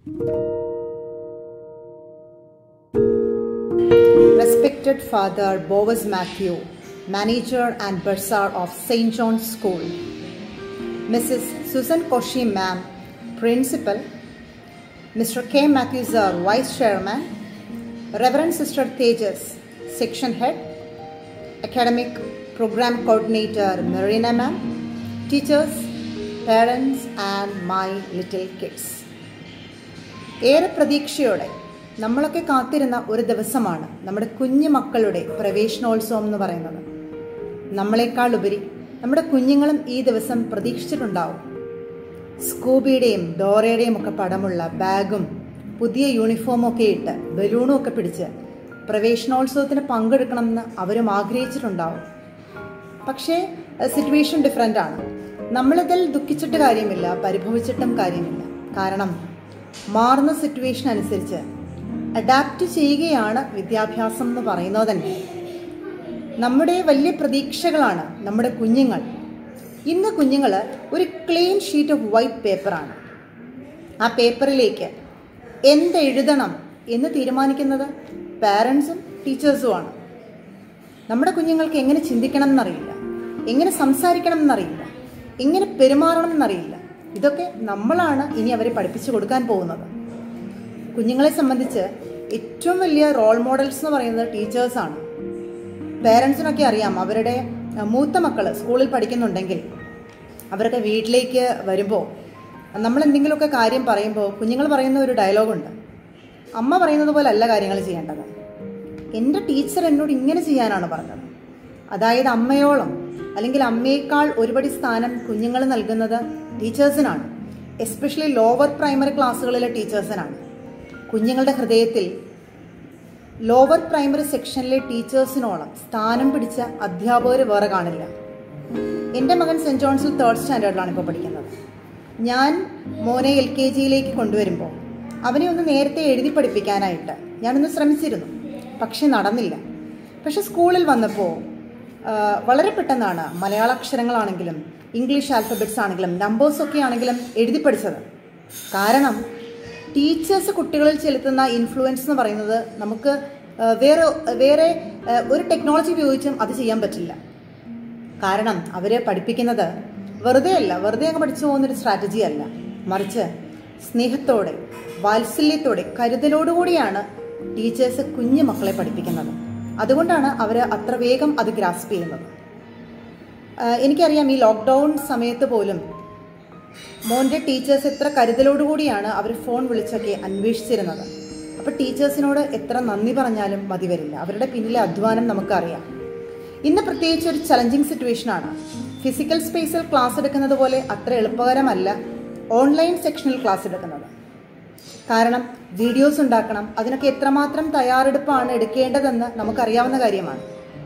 Respected Father Boaz Matthew, Manager and Bursar of St. John's School, Mrs. Susan Koshi Ma'am, Principal, Mr. K. Matthew Sir, Vice Chairman, Reverend Sister Tejas, Section Head, Academic Program Coordinator Marina Ma'am, teachers, parents, and my little kids. ഏറെ പ്രതീക്ഷയോടെ നമ്മളൊക്കെ കാത്തിരുന്ന ഒരു ദിവസമാണ് നമ്മുടെ കുഞ്ഞു മക്കളുടെ പ്രവേശനോത്സവം എന്ന് പറയുന്നത് നമ്മളെക്കാൾ ഉപരി നമ്മുടെ കുഞ്ഞുങ്ങളും ഈ ദിവസം പ്രതീക്ഷിച്ചിട്ടുണ്ടാവും സ്കൂബിയുടെയും ഡോറയുടെയും ഒക്കെ പടമുള്ള ബാഗും പുതിയ യൂണിഫോമും ഒക്കെ ഇട്ട് ബലൂണും ഒക്കെ പിടിച്ച് പ്രവേശനോത്സവത്തിന് പങ്കെടുക്കണമെന്ന് അവരും ആഗ്രഹിച്ചിട്ടുണ്ടാവും പക്ഷേ സിറ്റുവേഷൻ ഡിഫറെൻ്റ് ആണ് നമ്മളിതിൽ ദുഃഖിച്ചിട്ട് കാര്യമില്ല പരിഭവിച്ചിട്ടും കാര്യമില്ല കാരണം മാറുന്ന സിറ്റുവേഷൻ അനുസരിച്ച് അഡാപ്റ്റ് ചെയ്യുകയാണ് വിദ്യാഭ്യാസം എന്ന് പറയുന്നത് തന്നെ നമ്മുടെ വലിയ പ്രതീക്ഷകളാണ് നമ്മുടെ കുഞ്ഞുങ്ങൾ ഇന്ന് കുഞ്ഞുങ്ങൾ ഒരു ക്ലീൻ ഷീറ്റ് ഓഫ് വൈറ്റ് പേപ്പറാണ് ആ പേപ്പറിലേക്ക് എന്തെഴുതണം എന്ന് തീരുമാനിക്കുന്നത് പാരൻസും ടീച്ചേഴ്സുമാണ് നമ്മുടെ കുഞ്ഞുങ്ങൾക്ക് എങ്ങനെ ചിന്തിക്കണം എന്നറിയില്ല എങ്ങനെ സംസാരിക്കണം എന്നറിയില്ല എങ്ങനെ പെരുമാറണം എന്നറിയില്ല ഇതൊക്കെ നമ്മളാണ് ഇനി അവരെ പഠിപ്പിച്ചു കൊടുക്കാൻ പോകുന്നത് കുഞ്ഞുങ്ങളെ സംബന്ധിച്ച് ഏറ്റവും വലിയ റോൾ മോഡൽസ് എന്ന് പറയുന്നത് ടീച്ചേഴ്സാണ് പേരൻസിനൊക്കെ അറിയാം അവരുടെ മൂത്ത മക്കൾ സ്കൂളിൽ പഠിക്കുന്നുണ്ടെങ്കിൽ അവരുടെ വീട്ടിലേക്ക് വരുമ്പോൾ നമ്മൾ എന്തെങ്കിലുമൊക്കെ കാര്യം പറയുമ്പോൾ കുഞ്ഞുങ്ങൾ പറയുന്ന ഒരു ഡയലോഗുണ്ട് അമ്മ പറയുന്നത് പോലെ അല്ല കാര്യങ്ങൾ ചെയ്യേണ്ടത് എൻ്റെ ടീച്ചർ എന്നോട് ഇങ്ങനെ ചെയ്യാനാണ് പറഞ്ഞത് അതായത് അമ്മയോളം അല്ലെങ്കിൽ അമ്മയേക്കാൾ ഒരുപടി സ്ഥാനം കുഞ്ഞുങ്ങൾ നൽകുന്നത് ടീച്ചേഴ്സിനാണ് എസ്പെഷ്യലി ലോവർ പ്രൈമറി ക്ലാസ്സുകളിലെ ടീച്ചേഴ്സിനാണ് കുഞ്ഞുങ്ങളുടെ ഹൃദയത്തിൽ ലോവർ പ്രൈമറി സെക്ഷനിലെ ടീച്ചേഴ്സിനോളം സ്ഥാനം പിടിച്ച അധ്യാപകർ വേറെ കാണില്ല എൻ്റെ മകൻ സെൻറ് ജോൺസിൽ തേർഡ് സ്റ്റാൻഡേർഡിലാണ് ഇപ്പോൾ പഠിക്കുന്നത് ഞാൻ മോനെ എൽ കെ ജിയിലേക്ക് കൊണ്ടുവരുമ്പോൾ അവനെ ഒന്ന് നേരത്തെ എഴുതി പഠിപ്പിക്കാനായിട്ട് ഞാനൊന്ന് ശ്രമിച്ചിരുന്നു പക്ഷെ നടന്നില്ല പക്ഷെ സ്കൂളിൽ വന്നപ്പോൾ വളരെ പെട്ടെന്നാണ് മലയാള അക്ഷരങ്ങളാണെങ്കിലും ഇംഗ്ലീഷ് ആൽഫബറ്റ്സ് ആണെങ്കിലും നമ്പേഴ്സൊക്കെ ആണെങ്കിലും എഴുതി പഠിച്ചത് കാരണം ടീച്ചേഴ്സ് കുട്ടികളിൽ ചെലുത്തുന്ന ഇൻഫ്ലുവൻസ് എന്ന് പറയുന്നത് നമുക്ക് വേറെ വേറെ ഒരു ടെക്നോളജി ഉപയോഗിച്ചും അത് ചെയ്യാൻ പറ്റില്ല കാരണം അവർ പഠിപ്പിക്കുന്നത് വെറുതെ അല്ല വെറുതെ അങ്ങ് പഠിച്ചു പോകുന്നൊരു സ്ട്രാറ്റജി അല്ല മറിച്ച് സ്നേഹത്തോടെ വാത്സല്യത്തോടെ കരുതലോടുകൂടിയാണ് ടീച്ചേഴ്സ് കുഞ്ഞു മക്കളെ പഠിപ്പിക്കുന്നത് അതുകൊണ്ടാണ് അവർ അത്ര വേഗം അത് ഗ്രാസ്പ് ചെയ്യുന്നത് എനിക്കറിയാം ഈ ലോക്ക്ഡൗൺ സമയത്ത് പോലും മോൻ്റെ ടീച്ചേഴ്സ് എത്ര കരുതലോടുകൂടിയാണ് അവർ ഫോൺ വിളിച്ചൊക്കെ അന്വേഷിച്ചിരുന്നത് അപ്പോൾ ടീച്ചേഴ്സിനോട് എത്ര നന്ദി പറഞ്ഞാലും മതി വരില്ല അവരുടെ പിന്നിലെ അധ്വാനം നമുക്കറിയാം ഇന്ന് പ്രത്യേകിച്ച് ഒരു ചലഞ്ചിങ് സിറ്റുവേഷനാണ് ഫിസിക്കൽ സ്പേസിൽ ക്ലാസ് എടുക്കുന്നത് പോലെ അത്ര എളുപ്പകരമല്ല ഓൺലൈൻ സെക്ഷനിൽ ക്ലാസ് എടുക്കുന്നത് കാരണം വീഡിയോസ് ഉണ്ടാക്കണം അതിനൊക്കെ എത്രമാത്രം തയ്യാറെടുപ്പാണ് എടുക്കേണ്ടതെന്ന് നമുക്കറിയാവുന്ന കാര്യമാണ്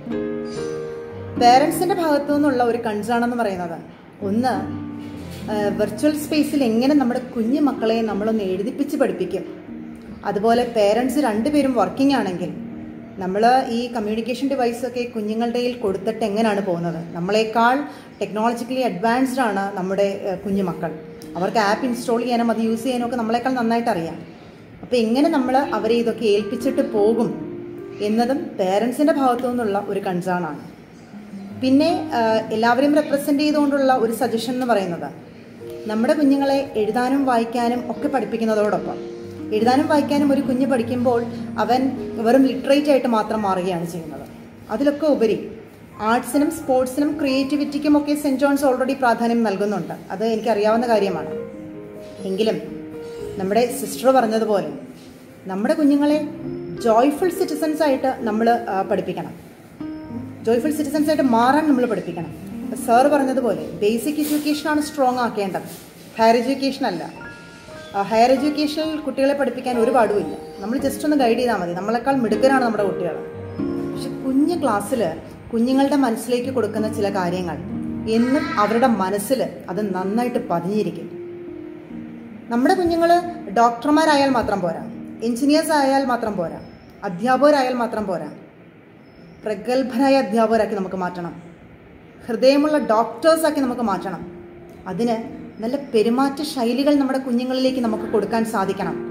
പേരൻസിൻ്റെ ഭാഗത്തു നിന്നുള്ള ഒരു കൺസേൺ എന്ന് പറയുന്നത് ഒന്ന് വെർച്വൽ സ്പേസിൽ എങ്ങനെ നമ്മുടെ കുഞ്ഞു മക്കളെ നമ്മളൊന്ന് എഴുതിപ്പിച്ച് പഠിപ്പിക്കും അതുപോലെ പേരൻസ് രണ്ടുപേരും വർക്കിംഗ് ആണെങ്കിൽ നമ്മൾ ഈ കമ്മ്യൂണിക്കേഷൻ ഡിവൈസൊക്കെ കുഞ്ഞുങ്ങളുടെ കയ്യിൽ കൊടുത്തിട്ട് എങ്ങനെയാണ് പോകുന്നത് നമ്മളെക്കാൾ ടെക്നോളജിക്കലി അഡ്വാൻസ്ഡ് ആണ് നമ്മുടെ കുഞ്ഞുമക്കൾ അവർക്ക് ആപ്പ് ഇൻസ്റ്റാൾ ചെയ്യാനും അത് യൂസ് ചെയ്യാനും ഒക്കെ നമ്മളെക്കാൾ നന്നായിട്ട് അറിയാം അപ്പോൾ എങ്ങനെ നമ്മൾ അവരെ ഇതൊക്കെ ഏൽപ്പിച്ചിട്ട് പോകും എന്നതും പേരൻസിൻ്റെ ഭാഗത്തു നിന്നുള്ള ഒരു കൺസേൺ ആണ് പിന്നെ എല്ലാവരെയും റെപ്രസെൻ്റ് ചെയ്തുകൊണ്ടുള്ള ഒരു സജഷൻ എന്ന് പറയുന്നത് നമ്മുടെ കുഞ്ഞുങ്ങളെ എഴുതാനും വായിക്കാനും ഒക്കെ പഠിപ്പിക്കുന്നതോടൊപ്പം എഴുതാനും വായിക്കാനും ഒരു കുഞ്ഞ് പഠിക്കുമ്പോൾ അവൻ വെറും ലിറ്ററേറ്റ് ആയിട്ട് മാത്രം മാറുകയാണ് ചെയ്യുന്നത് അതിലൊക്കെ ഉപരി ആർട്സിനും സ്പോർട്സിനും ക്രിയേറ്റിവിറ്റിക്കും ഒക്കെ സെൻറ് ജോൺസ് ഓൾറെഡി പ്രാധാന്യം നൽകുന്നുണ്ട് അത് എനിക്കറിയാവുന്ന കാര്യമാണ് എങ്കിലും നമ്മുടെ സിസ്റ്റർ പറഞ്ഞതുപോലെ നമ്മുടെ കുഞ്ഞുങ്ങളെ ജോയ്ഫുൾ സിറ്റിസൺസ് ആയിട്ട് നമ്മൾ പഠിപ്പിക്കണം ജോയ്ഫുൾ സിറ്റിസൺസ് ആയിട്ട് മാറാൻ നമ്മൾ പഠിപ്പിക്കണം സാർ പറഞ്ഞതുപോലെ ബേസിക് എഡ്യൂക്കേഷനാണ് സ്ട്രോങ് ആക്കേണ്ടത് ഹയർ എഡ്യൂക്കേഷൻ അല്ല ഹയർ എഡ്യൂക്കേഷനിൽ കുട്ടികളെ പഠിപ്പിക്കാൻ ഒരു പാടുമില്ല നമ്മൾ ജസ്റ്റ് ഒന്ന് ഗൈഡ് ചെയ്താൽ മതി നമ്മളെക്കാൾ മിടുക്കരാണ് നമ്മുടെ കുട്ടികൾ പക്ഷെ കുഞ്ഞ് ക്ലാസ്സിൽ കുഞ്ഞുങ്ങളുടെ മനസ്സിലേക്ക് കൊടുക്കുന്ന ചില കാര്യങ്ങൾ എന്നും അവരുടെ മനസ്സിൽ അത് നന്നായിട്ട് പതിഞ്ഞിരിക്കും നമ്മുടെ കുഞ്ഞുങ്ങൾ ഡോക്ടർമാരായാൽ മാത്രം പോരാ എഞ്ചിനീയേഴ്സ് ആയാൽ മാത്രം പോരാ അധ്യാപകരായാൽ മാത്രം പോരാ പ്രഗത്ഭരായ അധ്യാപകരാക്കി നമുക്ക് മാറ്റണം ഹൃദയമുള്ള ഡോക്ടേഴ്സാക്കി നമുക്ക് മാറ്റണം അതിന് നല്ല പെരുമാറ്റ ശൈലികൾ നമ്മുടെ കുഞ്ഞുങ്ങളിലേക്ക് നമുക്ക് കൊടുക്കാൻ സാധിക്കണം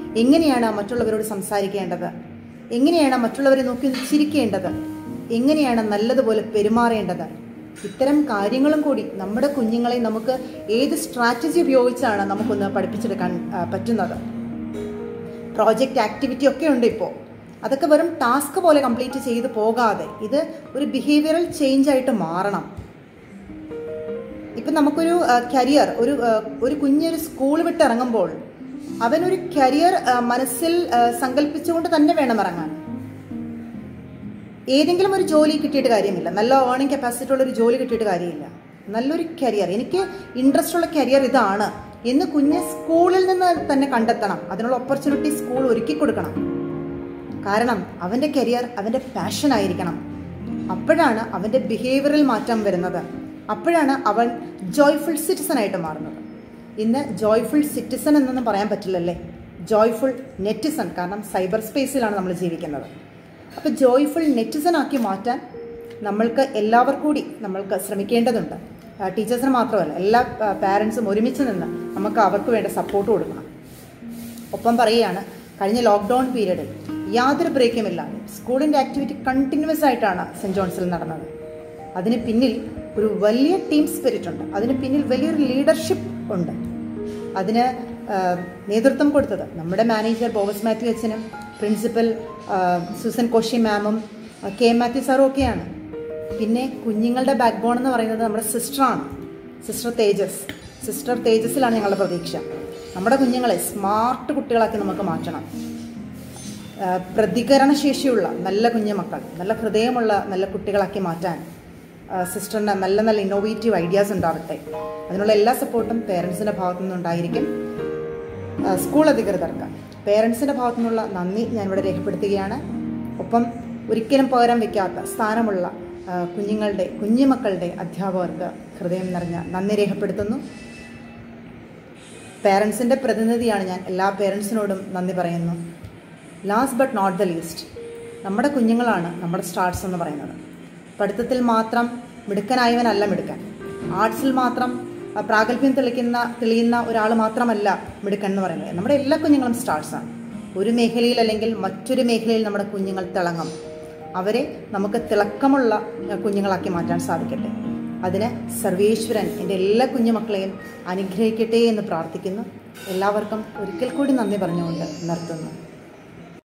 എങ്ങനെയാണ് മറ്റുള്ളവരോട് സംസാരിക്കേണ്ടത് എങ്ങനെയാണ് മറ്റുള്ളവരെ നോക്കി ചിരിക്കേണ്ടത് എങ്ങനെയാണ് നല്ലതുപോലെ പെരുമാറേണ്ടത് ഇത്തരം കാര്യങ്ങളും കൂടി നമ്മുടെ കുഞ്ഞുങ്ങളെ നമുക്ക് ഏത് സ്ട്രാറ്റജി ഉപയോഗിച്ചാണ് നമുക്കൊന്ന് പഠിപ്പിച്ചെടുക്കാൻ ആ, പറ്റുന്നത് പ്രോജക്റ്റ് ആക്ടിവിറ്റി ഒക്കെ ഉണ്ട് ഇപ്പോൾ അതൊക്കെ വെറും ടാസ്ക് പോലെ കംപ്ലീറ്റ് ചെയ്ത് പോകാതെ ഇത് ഒരു ബിഹേവിയറൽ ചേഞ്ച് ആയിട്ട് മാറണം ഇപ്പം നമുക്കൊരു കരിയർ ഒരു ആ, ഒരു കുഞ്ഞൊരു സ്കൂൾ വിട്ട് ഇറങ്ങുമ്പോൾ അവനൊരു കരിയർ മനസ്സിൽ ആ, സങ്കല്പിച്ചുകൊണ്ട് തന്നെ വേണം ഇറങ്ങാൻ ഏതെങ്കിലും ഒരു ജോലി കിട്ടിയിട്ട് കാര്യമില്ല നല്ല ഏർണിംഗ് കപ്പാസിറ്റി ഉള്ള ഒരു ജോലി കിട്ടിയിട്ട് കാര്യമില്ല നല്ലൊരു കരിയർ എനിക്ക് ഇൻട്രസ്റ്റ് ഉള്ള കരിയർ ഇതാണ് എന്ന് കുഞ്ഞ് സ്കൂളിൽ നിന്ന് തന്നെ കണ്ടെത്തണം അതിനുള്ള ഓപ്പർച്യൂണിറ്റി സ്കൂൾ ഒരുക്കി കൊടുക്കണം കാരണം അവൻ്റെ കരിയർ അവൻ്റെ പാഷൻ ആയിരിക്കണം അപ്പോഴാണ് അവൻ്റെ ബിഹേവിയറിൽ മാറ്റം വരുന്നത് അപ്പോഴാണ് അവൻ ജോയ്ഫുൾ സിറ്റിസൺ ആയിട്ട് മാറുന്നത് ഇന്ന് ജോയ്ഫുൾ സിറ്റിസൺ എന്നൊന്നും പറയാൻ പറ്റില്ലല്ലേ ജോയ്ഫുൾ നെറ്റിസൺ കാരണം സൈബർ സ്പേസിലാണ് നമ്മൾ ജീവിക്കുന്നത് അപ്പോൾ ജോയ്ഫുൾ നെറ്റിസൺ ആക്കി മാറ്റാൻ നമ്മൾക്ക് എല്ലാവർക്കും കൂടി നമ്മൾക്ക് ശ്രമിക്കേണ്ടതുണ്ട് ടീച്ചേഴ്സിന് മാത്രമല്ല എല്ലാ പാരൻസും ഒരുമിച്ച് നിന്ന് നമുക്ക് അവർക്ക് വേണ്ട സപ്പോർട്ട് കൊടുക്കണം ഒപ്പം പറയുകയാണ് കഴിഞ്ഞ ലോക്ക്ഡൗൺ പീരീഡിൽ യാതൊരു ബ്രേക്കുമില്ലാതെ സ്കൂളിൻ്റെ ആക്ടിവിറ്റി കണ്ടിന്യൂസ് ആയിട്ടാണ് സെൻറ് ജോൺസിൽ നടന്നത് അതിന് പിന്നിൽ ഒരു വലിയ ടീം സ്പിരിറ്റ് ഉണ്ട് അതിന് പിന്നിൽ വലിയൊരു ലീഡർഷിപ്പ് ഉണ്ട് അതിന് ആ, നേതൃത്വം കൊടുത്തത് നമ്മുടെ മാനേജർ ബോവസ് മാത്യു അച്ഛനും പ്രിൻസിപ്പൽ ആ, സുസൻ കോശി മാമും ആ, കെ എം മാത്യു സാറും ഒക്കെയാണ് പിന്നെ കുഞ്ഞുങ്ങളുടെ ബാക്ക് ബോൺ എന്ന് പറയുന്നത് നമ്മുടെ സിസ്റ്ററാണ് സിസ്റ്റർ തേജസ് സിസ്റ്റർ തേജസിലാണ് ഞങ്ങളുടെ പ്രതീക്ഷ നമ്മുടെ കുഞ്ഞുങ്ങളെ സ്മാർട്ട് കുട്ടികളാക്കി നമുക്ക് മാറ്റണം ആ, പ്രതികരണശേഷിയുള്ള നല്ല കുഞ്ഞുമക്കൾ നല്ല ഹൃദയമുള്ള നല്ല കുട്ടികളാക്കി മാറ്റാൻ ആ, സിസ്റ്ററിന് നല്ല നല്ല ഇന്നോവേറ്റീവ് ഐഡിയാസ് ഉണ്ടാവട്ടെ അതിനുള്ള എല്ലാ സപ്പോർട്ടും പേരൻസിൻ്റെ ഭാഗത്തു നിന്നുണ്ടായിരിക്കും ആ, സ്കൂൾ അധികൃതർക്ക് പേരൻസിൻ്റെ ഭാഗത്തു നിന്നുള്ള നന്ദി ഞാനിവിടെ രേഖപ്പെടുത്തുകയാണ് ഒപ്പം ഒരിക്കലും പകരം വയ്ക്കാത്ത സ്ഥാനമുള്ള ആ, കുഞ്ഞുങ്ങളുടെ കുഞ്ഞുമക്കളുടെ അധ്യാപകർക്ക് ഹൃദയം നിറഞ്ഞ നന്ദി രേഖപ്പെടുത്തുന്നു പേരൻസിൻ്റെ പ്രതിനിധിയാണ് ഞാൻ എല്ലാ പേരൻസിനോടും നന്ദി പറയുന്നു last but not the least നമ്മുടെ കുഞ്ഞുങ്ങളാണ് നമ്മുടെ സ്റ്റാർട്സ് എന്ന് പറയുന്നത് പഠിത്തത്തിൽ മാത്രം മിടുക്കനായവനല്ല മിടുക്കൻ ആർട്സിൽ മാത്രം ആ, പ്രാഗൽഭ്യം തെളിക്കുന്ന തെളിയുന്ന ഒരാൾ മാത്രമല്ല മിടുക്കൻ എന്ന് പറയുന്നത് നമ്മുടെ എല്ലാ കുഞ്ഞുങ്ങളും സ്റ്റാർസാണ് ഒരു മേഖലയിൽ അല്ലെങ്കിൽ മറ്റൊരു മേഖലയിൽ നമ്മുടെ കുഞ്ഞുങ്ങൾ തിളങ്ങും അവരെ നമുക്ക് തിളക്കമുള്ള ആ, കുഞ്ഞുങ്ങളാക്കി മാറ്റാൻ സാധിക്കട്ടെ അതിന് സർവേശ്വരൻ എൻ്റെ എല്ലാ കുഞ്ഞുമക്കളെയും അനുഗ്രഹിക്കട്ടെ എന്ന് പ്രാർത്ഥിക്കുന്നു എല്ലാവർക്കും ഒരിക്കൽ കൂടി നന്ദി പറഞ്ഞുകൊണ്ട് നിർത്തുന്നു